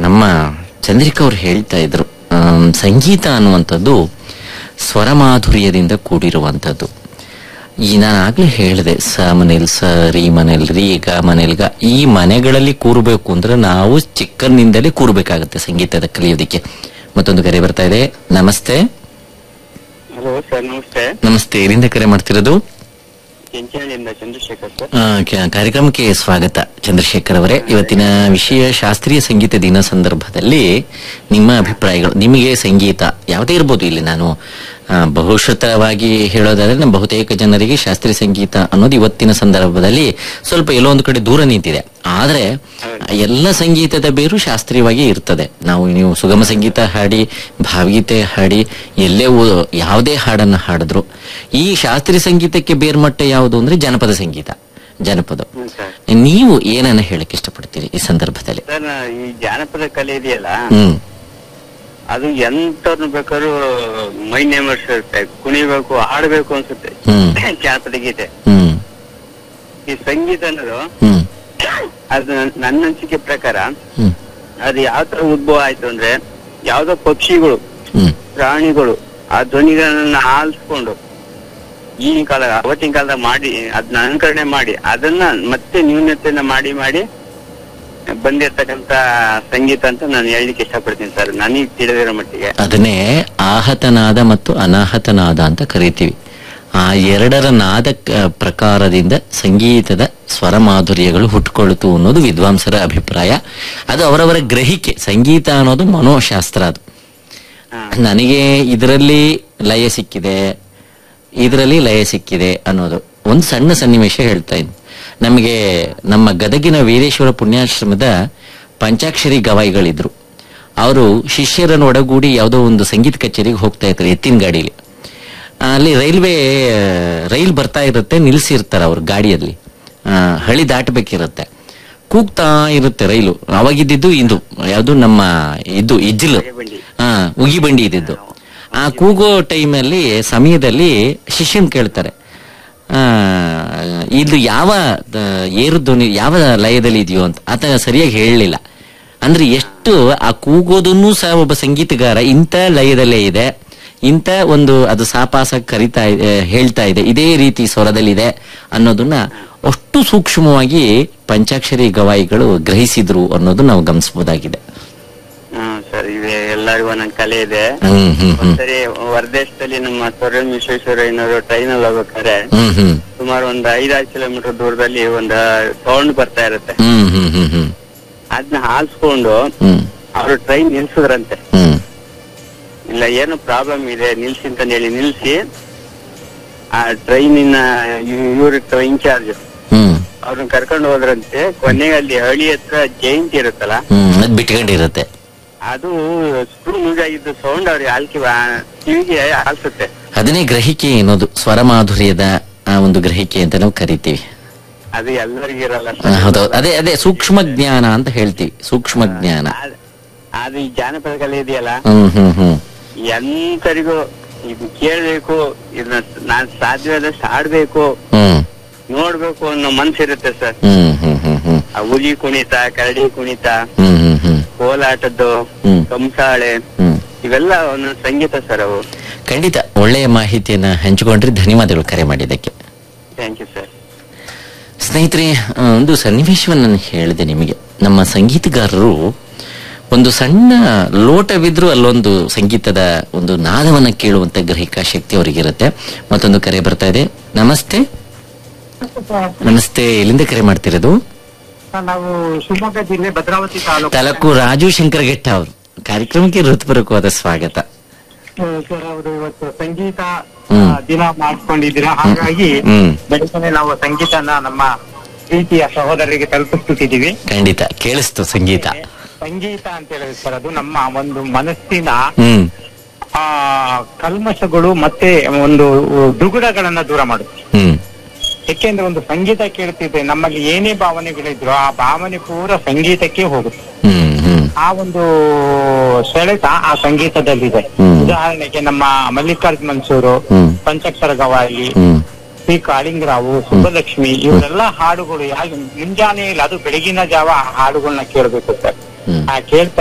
ನಮ್ಮ ಚಂದ್ರಿಕಾ ಅವ್ರು ಹೇಳ್ತಾ ಇದ್ರು ಆಮ್, ಸಂಗೀತ ಅನ್ನುವಂಥದ್ದು ಸ್ವರಮಾಧುರ್ಯದಿಂದ ಕೂಡಿರುವಂಥದ್ದು ಈ ನಾನು ಆಗ್ಲೇ ಹೇಳಿದೆ ಸ ಮನೇಲಿ ಸ ರೀ ಮನೇಲಿ ರೀ ಗ ಮನೇಲಿ ಗ ಈ ಮನೆಗಳಲ್ಲಿ ಕೂರಬೇಕು ಅಂದ್ರೆ ನಾವು ಚಿಕ್ಕಂದಿನಿಂದಲೇ ಕೂರ್ಬೇಕಾಗತ್ತೆ ಸಂಗೀತದ ಕಲಿಯೋದಿಕ್ಕೆ ಮತ್ತೊಂದು ಕರೆ ಬರ್ತಾ ಇದೆ ನಮಸ್ತೆ ಹಲೋ ಸರ್ ನಮಸ್ತೆ ನಮಸ್ತೆ ಎಲ್ಲಿಂದ ಕರೆ ಮಾಡ್ತಿರೋದು ಕೆಂಚನಹಳ್ಳಿಯಿಂದ ಚಂದ್ರಶೇಖರ್ ಸರ್ ಆ, ಕ- ಕಾರ್ಯಕ್ರಮಕ್ಕೆ ಸ್ವಾಗತ ಚಂದ್ರಶೇಖರ್ ಅವರೇ ಇವತ್ತಿನ ವಿಷಯ ಶಾಸ್ತ್ರೀಯ ಸಂಗೀತ ದಿನ ಸಂದರ್ಭದಲ್ಲಿ ನಿಮ್ಮ ಅಭಿಪ್ರಾಯಗಳು ನಿಮಗೆ ಸಂಗೀತ ಯಾವುದೇ ಇರ್ಬೋದು ಇಲ್ಲಿ ನಾನು ಆ, ಬಹುಶ್ರುತವಾಗಿ ಹೇಳೋದಾದ್ರೆ ನಮ್ಮ ಬಹುತೇಕ ಜನರಿಗೆ ಶಾಸ್ತ್ರೀಯ ಸಂಗೀತ ಅನ್ನೋದು ಇವತ್ತಿನ ಸಂದರ್ಭದಲ್ಲಿ ಸ್ವಲ್ಪ ಎಲ್ಲೋ ಒಂದು ಕಡೆ ದೂರ ನಿಂತಿದೆ ಆದ್ರೆ ಎಲ್ಲ ಸಂಗೀತದ ಬೇರು ಶಾಸ್ತ್ರೀಯವಾಗಿ ಇರ್ತದೆ ನಾವು ನೀವು ಸುಗಮ ಸಂಗೀತ ಹಾಡಿ ಭಾವಗೀತೆ ಹಾಡಿ ಎಲ್ಲೇ ಓ- ಯಾವುದೇ ಹಾಡನ್ನ ಹಾಡಿದ್ರು ಈ ಶಾಸ್ತ್ರೀಯ ಸಂಗೀತಕ್ಕೆ ಬೇರ್ಮಟ್ಟ ಯಾವುದು ಅಂದ್ರೆ ಜನಪದ ಸಂಗೀತ ಜನಪದ ಹ್ಮ್ ಸರ್ ನೀವು ಏನನ್ನ ಹೇಳಕ್ ಇಷ್ಟಪಡ್ತೀರಿ ಈ ಸಂದರ್ಭದಲ್ಲಿ ಸರ್ ನಾ- ಈ ಜಾನಪದ ಕಲೆ ಇದೆಯಲ್ಲ ಹ್ಮ್ ಅದು ಎಂತವ್ರನ್ನ ಬೇಕಾದ್ರೂ ಮೈ ನೇಮರ್ಸಿರುತ್ತೆ ಕುಣಿಬೇಕು ಹಾಡ್ಬೇಕು ಅನ್ಸುತ್ತೆ ಹ್ಮ್ ಜಾನಪದ ಗೀತೆ ಹ್ಮ್ ಈ ಸಂಗೀತ ಅನ್ನೋದು ಹ್ಮ್ ಅದು ನನ್- ನನ್ನ ಅನಿಸಿಕೆ ಪ್ರಕಾರ ಹ್ಮ್ ಅದು ಯಾವ ತರ ಉದ್ಭವ ಆಯ್ತು ಅಂದ್ರೆ ಯಾವ್ದೋ ಪಕ್ಷಿಗಳು ಹ್ಮ್ ಪ್ರಾಣಿಗಳು ಆ ಧ್ವನಿಗಳನ್ನ ಆಲಿಸ್ಕೊಂಡು ಈಗಿನ ಕಾಲ ಅವತ್ತಿನ ಕಾಲದಾಗ ಮಾಡಿ ಅದನ್ನ ಅನುಕರಣೆ ಮಾಡಿ ಅದನ್ನ ಮತ್ತೆ ನ್ಯೂನತೆಯನ್ನ ಮಾಡಿ ಮಾಡಿ ಬಂದಿರ್ತಕ್ಕಂತ ಸಂಗೀತ ಅಂತ ನಾನು ಹೇಳಲಿಕ್ಕೆ ಇಷ್ಟಪಡ್ತೀನಿ ಸರ್ ನನಗೆ ತಿಳಿದಿರೋ ಮಟ್ಟಿಗೆ ಅದನ್ನೇ ಆಹತನಾದ ಮತ್ತು ಅನಾಹತನಾದ ಅಂತ ಕರಿತೀವಿ ಆ ಎರಡರ ನಾದ ಕ- ಪ್ರಕಾರದಿಂದ ಸಂಗೀತದ ಸ್ವರ ಮಾಧುರ್ಯಗಳು ಹುಟ್ಕೊಳ್ತು ಅನ್ನೋದು ವಿದ್ವಾಂಸರ ಅಭಿಪ್ರಾಯ ಅದು ಅವರವರ ಗ್ರಹಿಕೆ ಸಂಗೀತ ಅನ್ನೋದು ಮನೋಶಾಸ್ತ್ರ ಅದು ಹಾ. ನನಗೆ ಇದರಲ್ಲಿ ಲಯ ಸಿಕ್ಕಿದೆ ಇದರಲ್ಲಿ ಲಯ ಸಿಕ್ಕಿದೆ ಅನ್ನೋದು ಒಂದು ಸಣ್ಣ ಸನ್ನಿವೇಶ ಹೇಳ್ತಾ ಇದ್ದೀನಿ ನಮಗೆ ನಮ್ಮ ಗದಗಿನ ವೀರೇಶ್ವರ ಪುಣ್ಯಾಶ್ರಮದ ಪಂಚಾಕ್ಷರಿ ಗವಾಯಿಗಳಿದ್ರು ಅವರು ಶಿಷ್ಯರನ್ನು ಒಡಗೂಡಿ ಯಾವುದೋ ಒಂದು ಸಂಗೀತ ಕಚೇರಿಗೆ ಹೋಗ್ತಾ ಇರ್ತಾರೆ ಎತ್ತಿನ ಗಾಡಿಲಿ ಅಲ್ಲಿ ರೈಲ್ವೆ ರೈಲ್ ಬರ್ತಾ ಇರುತ್ತೆ ನಿಲ್ಸಿರ್ತಾರೆ ಅವ್ರ ಗಾಡಿಯಲ್ಲಿ ಆ, ಹಳಿ ದಾಟಬೇಕಿರುತ್ತೆ ಕೂಗ್ತಾ ಇರುತ್ತೆ ರೈಲು ಅವಾಗಿದ್ದಿದ್ದು ಇದು ಯಾವುದು ನಮ್ಮ ಇದು ಇಜ್ಜಿಲು ಬಂಡಿ ಹಾ ಉಗಿ ಬಂಡಿ ಇದ್ದಿದ್ದು ಆ ಕೂಗೋ ಟೈಮಲ್ಲಿ ಸಮಯದಲ್ಲಿ ಶಿಷ್ಯನ್ ಕೇಳ್ತಾರೆ ಆ ಇದು ಯಾವ ಆ, ಏರು ಧ್ವನಿ ಯಾವ ಲಯದಲ್ಲಿ ಇದೆಯೋ ಅಂತ ಆತ ಸರಿಯಾಗಿ ಹೇಳಲಿಲ್ಲ ಅಂದ್ರೆ ಎಷ್ಟು ಆ ಕೂಗೋದನ್ನು ಸಹ ಒಬ್ಬ ಸಂಗೀತಗಾರ ಇಂಥ ಲಯದಲ್ಲೇ ಇದೆ ಇಂಥ ಒಂದು ಅದು ಸಾಪಾಸ ಕರಿತಾ ಇದೆ ಹೇಳ್ತಾ ಇದೆ ಇದೇ ರೀತಿ ಸ್ವರದಲ್ಲಿದೆ ಅನ್ನೋದನ್ನ ಅಷ್ಟು ಸೂಕ್ಷ್ಮವಾಗಿ ಪಂಚಾಕ್ಷರಿ ಗವಾಯಿಗಳು ಗ್ರಹಿಸಿದ್ರು ಅನ್ನೋದು ನಾವು ಗಮನಿಸಬಹುದಾಗಿದೆ ಹ್ಮ್ ಸರ್ ಇದೆ ಎಲ್ಲರಿಗೂ ಒಂದೊಂದ್ ಕಲೆ ಇದೆ ಹ್ಮ್ ಹ್ಮ್ ಹ್ಮ್ ಒಂದ್ಸರಿ ಹೊರದೇಶದಲ್ಲಿ ನಮ್ಮ ಸೊರ ವಿಶ್ವೇಶ್ವರಯ್ಯನವರು ಟ್ರೈನ್ ಅಲ್ಲಿ ಹೋಗ್ಬೇಕಾದ್ರೆ ಹ್ಮ್ ಹ್ಮ್ ಸುಮಾರು ಒಂದ್ ಐದಾರು ಕಿಲೋಮೀಟರ್ ದೂರದಲ್ಲಿ ಒಂದು ಸೌಂಡ್ ಬರ್ತಾ ಇರುತ್ತೆ ಹ್ಮ್ ಹ್ಮ್ ಹ್ಮ್ ಹ್ಮ್ ಅದನ್ನ ಆಲ್ಸ್ಕೊಂಡು ಹ್ಮ್ ಅವರು ಟ್ರೈನ್ ನಿಲ್ಸಿದ್ರಂತೆ ಹ್ಮ್ ಇಲ್ಲ ಏನು ಪ್ರಾಬ್ಲಮ್ ಇದೆ ನಿಲ್ಸಿ ಅಂತ ಹೇಳಿ ನಿಲ್ಸಿ ಆ ಟ್ರೈನಿನ ಇವ್ರ ಇನ್ಚಾರ್ಜ್ ಹ್ಮ್ ಅವ್ರನ್ನ ಕರ್ಕೊಂಡು ಹೋದ್ರಂತೆ ಕೊನೆಗೆ ಅಲ್ಲಿ ಹಳ್ಳಿ ಹತ್ರ ಜಯಂತಿ ಇರುತ್ತಲ್ಲ ಹ್ಮ್ ಅದ್ ಬಿಟ್ಕೊಂಡಿರತ್ತೆ ಅದು ಸ್ಕ್ರೂ ಲೂಸ್ ಆಗಿದ್ದು ಸೌಂಡ್ ಅವ್ರಿಗೆ ಆಲ್ಕಿ ಕಿವಿಗೆ ಆಲ್ಸುತ್ತೆ ಅದನ್ನೇ ಗ್ರಹಿಕೆ ಅನ್ನೋದು ಸ್ವರ ಮಾಧುರ್ಯದ ಆ ಒಂದು ಗ್ರಹಿಕೆ ಅಂತ ನಾವು ಕರಿತೀವಿ ಅದು ಎಲ್ಲರಿಗೂ ಇರಲ್ಲ ಆ, ಹೌದೌದು ಅದೇ ಅದೇ ಸೂಕ್ಷ್ಮ ಜ್ಞಾನ ಅಂತ ಹೇಳ್ತೀವಿ ಸೂಕ್ಷ್ಮ ಜ್ಞಾನ ಅದ್- ಅದು ಈ ಜಾನಪದ ಕಲೆ ಇದೆಯಲ್ಲ ಹ್ಮ್ ಹ್ಮ್ ಹ್ಮ್ ಎಂತರಿಗೂ ಇದು ಕೇಳ್ಬೇಕು ಇದನ್ನ ನಾನ್ ಸಾಧ್ಯವಾದಷ್ಟು ಆಡ್ಬೇಕು ಹ್ಮ್ ನೋಡ್ಬೇಕು ಅನ್ನೋ ಮನ್ಸಿರುತ್ತೆ ಸರ್ ಹ್ಮ್ ಹ್ಮ್ ಹ್ಮ್ ಹ್ಮ್ ಆ ಹುಲಿ ಕುಣಿತ ಕರಡಿ ಕುಣಿತ ಹ್ಮ್ ಹ್ಮ್ ಹ್ಮ್ ಕೋಲಾಟದ್ದು ಹ್ಮ್ ಕಂಸಾಳೆ ಹ್ಮ್ ಇವೆಲ್ಲ ಒಂದೊಂದು ಸಂಗೀತ ಸರ್ ಅವು ಖಂಡಿತ ಒಳ್ಳೆಯ ಮಾಹಿತಿಯನ್ನ ಹಂಚಿಕೊಂಡ್ರೆ ಧನ್ಯವಾದಗಳು ಕರೆ ಮಾಡಿದ್ದಕ್ಕೆ ಥ್ಯಾಂಕ್ ಯು ಸರ್ ಸ್ನೇಹಿತರೆ ಆ, ಒಂದು ಸನ್ನಿವೇಶವನ್ನು ನಾನು ಹೇಳಿದೆ ನಿಮಗೆ ನಮ್ಮ ಸಂಗೀತಗಾರರು ಒಂದು ಸಣ್ಣ ಲೋಟವಿದ್ರೂ ಅಲ್ಲೊಂದು ಸಂಗೀತದ ಒಂದು ನಾದವನ್ನ ಕೇಳುವಂತ ಗ್ರಹಿಕಾ ಶಕ್ತಿ ಅವರಿಗಿರುತ್ತೆ ಮತ್ತೊಂದು ಕರೆ ಬರ್ತಾ ಇದೆ ನಮಸ್ತೆ ನಮಸ್ತೆ ಎಲ್ಲಿಂದ ಕರೆ ಮಾಡ್ತಿರೋದು ಸರ್, ನಾವು ಶಿವಮೊಗ್ಗ ಜಿಲ್ಲೆ ಭದ್ರಾವತಿ ತಾಲೂಕು ತಾಲೂಕು ರಾಜು ಶಂಕರಘಟ್ಟ ಅವರು ಕಾರ್ಯಕ್ರಮಕ್ಕೆ ಹೃತ್ಪೂರ್ವಕವಾದ ಸ್ವಾಗತ ಹ್ಮ್, ಸರ್ ಅವರು ಇವತ್ತು ಸಂಗೀತ ಆ, ಹ್ಮ್. ದಿನ ಮಾಡ್ಕೊಂಡಿದ್ದೀರಾ ಹಾಗಾಗಿ ಹ್ಮ್ ಬೆಳಗ್ಗೆ ನಾವು ಸಂಗೀತನ ನಮ್ಮ ಪ್ರೀತಿಯ ಸಹೋದರರಿಗೆ ತಲುಪಿಸ್ಬಿಟ್ಟಿದೀವಿ ಖಂಡಿತ ಕೇಳಿಸ್ತು ಸಂಗೀತ ಸಂಗೀತ ಅಂತ ಹೇಳಿದ್ರೆ ಸರ್ ಅದು ನಮ್ಮ ಒಂದು ಮನಸ್ಸಿನ ಹ್ಮ್ ಆ ಕಲ್ಮಶಗಳು ಮತ್ತೆ ಒಂದು ದುಗುಡಗಳನ್ನ ದೂರ ಮಾಡುತ್ತೆ ಹ್ಮ್ ಯಾಕೆಂದ್ರೆ ಒಂದು ಸಂಗೀತ ಕೇಳ್ತಿದ್ರೆ ನಮ್ಮಲ್ಲಿ ಏನೇ ಭಾವನೆಗಳಿದ್ರು ಆ ಭಾವನೆ ಪೂರ ಸಂಗೀತಕ್ಕೆ ಹೋಗುತ್ತೆ ಹ್ಮ್ ಹ್ಮ್ ಆ ಒಂದು ಸೆಳೆತ ಆ ಸಂಗೀತದಲ್ಲಿದೆ ಹ್ಮ್. ಉದಾಹರಣೆಗೆ ನಮ್ಮ ಮಲ್ಲಿಕಾರ್ಜುನ್ ಮನ್ಸೂರು ಹ್ಮ್ ಪಂಚಕ್ಷರ ಗವಾಯಿ ಹ್ಮ್ ಶ್ರೀ ಕಾಳಿಂಗರಾವು ಸುಬ್ಬಲಕ್ಷ್ಮಿ ಇವರೆಲ್ಲ ಹಾಡುಗಳು ಯಾಕೆ ಮುಂಜಾನೆ ಇಲ್ಲ ಅದು ಬೆಳಗಿನ ಜಾವ ಆ ಹಾಡುಗಳನ್ನ ಕೇಳಬೇಕು ಸರ್ ಹ್ಮ್ ಆ ಕೇಳ್ತಾ